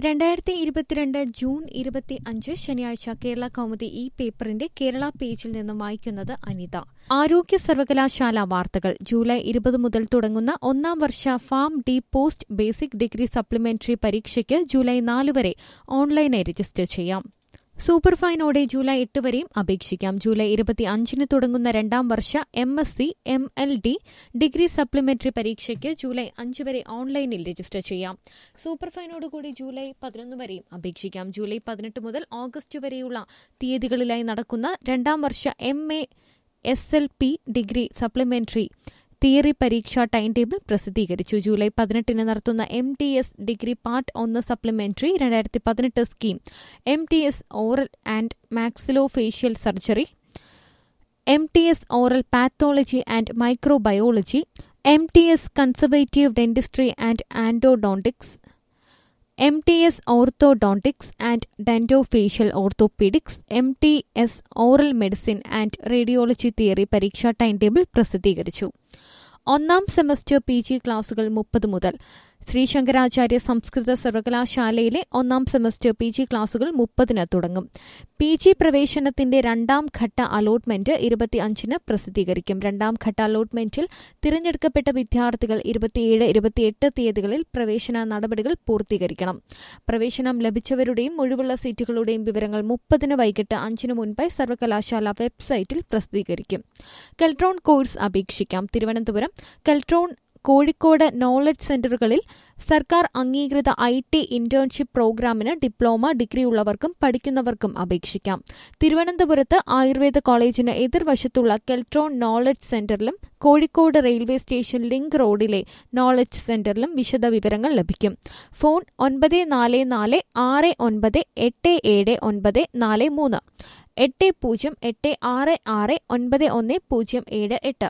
രണ്ടായിരത്തി ഇരുപത്തിരണ്ട് ജൂൺ ഇരുപത്തി അഞ്ച് ശനിയാഴ്ച കേരള കൗമുദി ഈ പേപ്പറിന്റെ കേരള പേജിൽ നിന്നും വായിക്കുന്നത് അനിത ആരോഗ്യ സർവകലാശാല വാർത്തകൾ ജൂലൈ ഇരുപത് മുതൽ തുടങ്ങുന്ന ഒന്നാം വർഷ Pharm D post basic degree supplementary പരീക്ഷയ്ക്ക് ജൂലൈ നാല് വരെ ഓൺലൈനായി രജിസ്റ്റർ ചെയ്യാം സൂപ്പർഫൈനോടെ ജൂലൈ എട്ട് വരെയും അപേക്ഷിക്കാം ജൂലൈ ഇരുപത്തി അഞ്ചിന് തുടങ്ങുന്ന രണ്ടാം വർഷ M S C M L D degree supplementary പരീക്ഷയ്ക്ക് ജൂലൈ അഞ്ച് വരെ ഓൺലൈനിൽ രജിസ്റ്റർ ചെയ്യാം സൂപ്പർഫൈനോടുകൂടി ജൂലൈ പതിനൊന്ന് വരെയും അപേക്ഷിക്കാം ജൂലൈ പതിനെട്ട് മുതൽ ഓഗസ്റ്റ് വരെയുള്ള തീയതികളിലായി നടക്കുന്ന രണ്ടാം വർഷ M A S L P degree supplementary theory പരീക്ഷാ ടൈം ടേബിൾ പ്രസിദ്ധീകരിച്ചു ജൂലൈ പതിനെട്ടിന് നടത്തുന്ന M D S degree part ഒന്ന് സപ്ലിമെന്ററി രണ്ടായിരത്തി പതിനെട്ട് scheme M D S oral and maxillo facial surgery M D S oral pathology and microbiology M D S conservative dentistry and endodontics M D S orthodontics and dentofacial orthopaedics M D S oral medicine and radiology theory പരീക്ഷാ time table പ്രസിദ്ധീകരിച്ചു ഒന്നാം semester P G ക്ലാസുകൾ മുപ്പത് മുതൽ ശ്രീശങ്കരാചാര്യ സംസ്കൃത സർവകലാശാലയിലെ ഒന്നാം semester P G ക്ലാസുകൾ മുപ്പതിന് തുടങ്ങും പി ജി പ്രവേശനത്തിന്റെ രണ്ടാം ഘട്ട അലോട്ട്മെന്റ് ഇരുപത്തിയഞ്ചിന് പ്രസിദ്ധീകരിക്കും രണ്ടാം ഘട്ട അലോട്ട്മെന്റിൽ തിരഞ്ഞെടുക്കപ്പെട്ട വിദ്യാർത്ഥികൾ ഇരുപത്തിയേഴ് ഇരുപത്തിയെട്ട് തീയതികളിൽ പ്രവേശന നടപടികൾ പൂർത്തീകരിക്കണം പ്രവേശനം ലഭിച്ചവരുടെയും ഒഴിവുള്ള സീറ്റുകളുടെയും വിവരങ്ങൾ മുപ്പതിന് വൈകിട്ട് അഞ്ചിന് മുൻപായി സർവകലാശാല വെബ്സൈറ്റിൽ പ്രസിദ്ധീകരിക്കും കെൽട്രോൺ കോഴ്സ് അപേക്ഷിക്കാം തിരുവനന്തപുരം കെൽട്രോൺ കോഴിക്കോട് നോളജ് സെന്ററുകളിൽ സർക്കാർ അംഗീകൃത ഐ ടി ഇന്റേൺഷിപ്പ് പ്രോഗ്രാമിന് ഡിപ്ലോമ ഡിഗ്രി ഉള്ളവർക്കും പഠിക്കുന്നവർക്കും അപേക്ഷിക്കാം തിരുവനന്തപുരത്ത് ആയുർവേദ കോളേജിന് എതിർവശത്തുള്ള കെൽട്രോൺ നോളജ് സെന്ററിലും കോഴിക്കോട് റെയിൽവേ സ്റ്റേഷൻ ലിങ്ക് റോഡിലെ നോളജ് സെന്ററിലും വിശദ വിവരങ്ങൾ ലഭിക്കും ഫോൺ ഒൻപത് നാല് നാല് ആറ് ഒൻപത് എട്ട് ഏഴ് ഒൻപത് നാല് മൂന്ന് എട്ട് പൂജ്യം എട്ട് ആറ് ആറ് ഒൻപത് ഒന്ന് പൂജ്യം ഏഴ് എട്ട്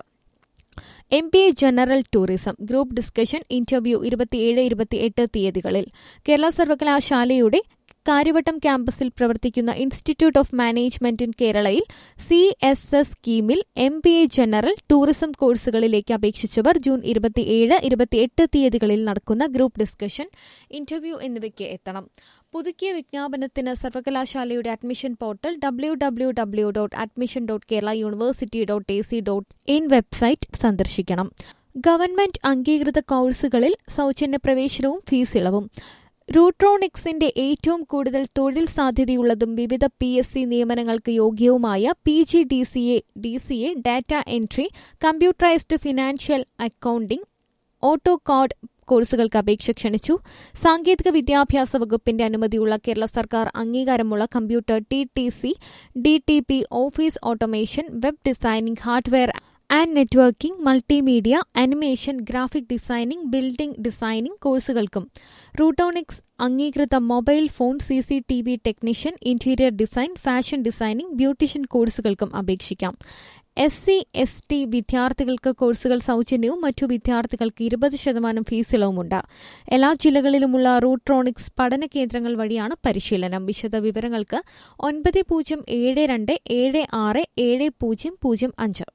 M B A general tourism group discussion interview ഇരുപത്തിയേഴ് ഇരുപത്തിയെട്ട് തീയതികളിൽ കേരള സർവകലാശാലയുടെ കാര്യവട്ടം ക്യാമ്പസിൽ പ്രവർത്തിക്കുന്ന ഇൻസ്റ്റിറ്റ്യൂട്ട് ഓഫ് മാനേജ്മെന്റ് ഇൻ കേരളയിൽ സി എസ് എസ് സ്കീമിൽ M B A general tourism കോഴ്സുകളിലേക്ക് അപേക്ഷിച്ചവർ ജൂൺ ഇരുപത്തിയേഴ് ഇരുപത്തിയെട്ട് തീയതികളിൽ നടക്കുന്ന ഗ്രൂപ്പ് ഡിസ്കഷൻ ഇന്റർവ്യൂ എന്നിവയ്ക്ക് എത്തണം പുതുക്കിയ വിജ്ഞാപനത്തിന് സർവകലാശാലയുടെ admission portal W W W dot admission dot Kerala university dot A C dot in website സന്ദർശിക്കണം ഗവൺമെന്റ് അംഗീകൃത കോഴ്സുകളിൽ സൗജന്യ പ്രവേശനവും ഫീസ് ഇളവും റൂട്രോണിക്സിന്റെ ഏറ്റവും കൂടുതൽ തൊഴിൽ സാധ്യതയുള്ളതും വിവിധ പി എസ് സി നിയമനങ്ങൾക്ക് യോഗ്യവുമായ P G D C A D C A data entry computerised financial accounting AutoCAD കോഴ്സുകൾക്ക് അപേക്ഷ ക്ഷണിച്ചു സാങ്കേതിക വിദ്യാഭ്യാസ വകുപ്പിന്റെ അനുമതിയുള്ള കേരള സർക്കാർ അംഗീകാരമുള്ള computer T T C D T P office automation web designing hardware and networking multimedia animation graphic designing building designing കോഴ്സുകൾക്കും റൂട്ടോണിക്സ് അംഗീകൃത mobile phone C C T V technician interior design fashion designing beautician കോഴ്സുകൾക്കും അപേക്ഷിക്കാം S C S T വിദ്യാർത്ഥികൾക്ക് കോഴ്സുകൾ സൗജന്യവും മറ്റു വിദ്യാർത്ഥികൾക്ക് ഇരുപത് ശതമാനം ഫീസ് ഇളവുമുണ്ട് എല്ലാ ജില്ലകളിലുമുള്ള റൂട്രോണിക്സ് പഠന കേന്ദ്രങ്ങൾ വഴിയാണ് പരിശീലനം വിശദ വിവരങ്ങൾക്ക് ഒൻപത് പൂജ്യം ഏഴ് രണ്ട് ഏഴ് ആറ് ഏഴ് പൂജ്യം പൂജ്യം അഞ്ച്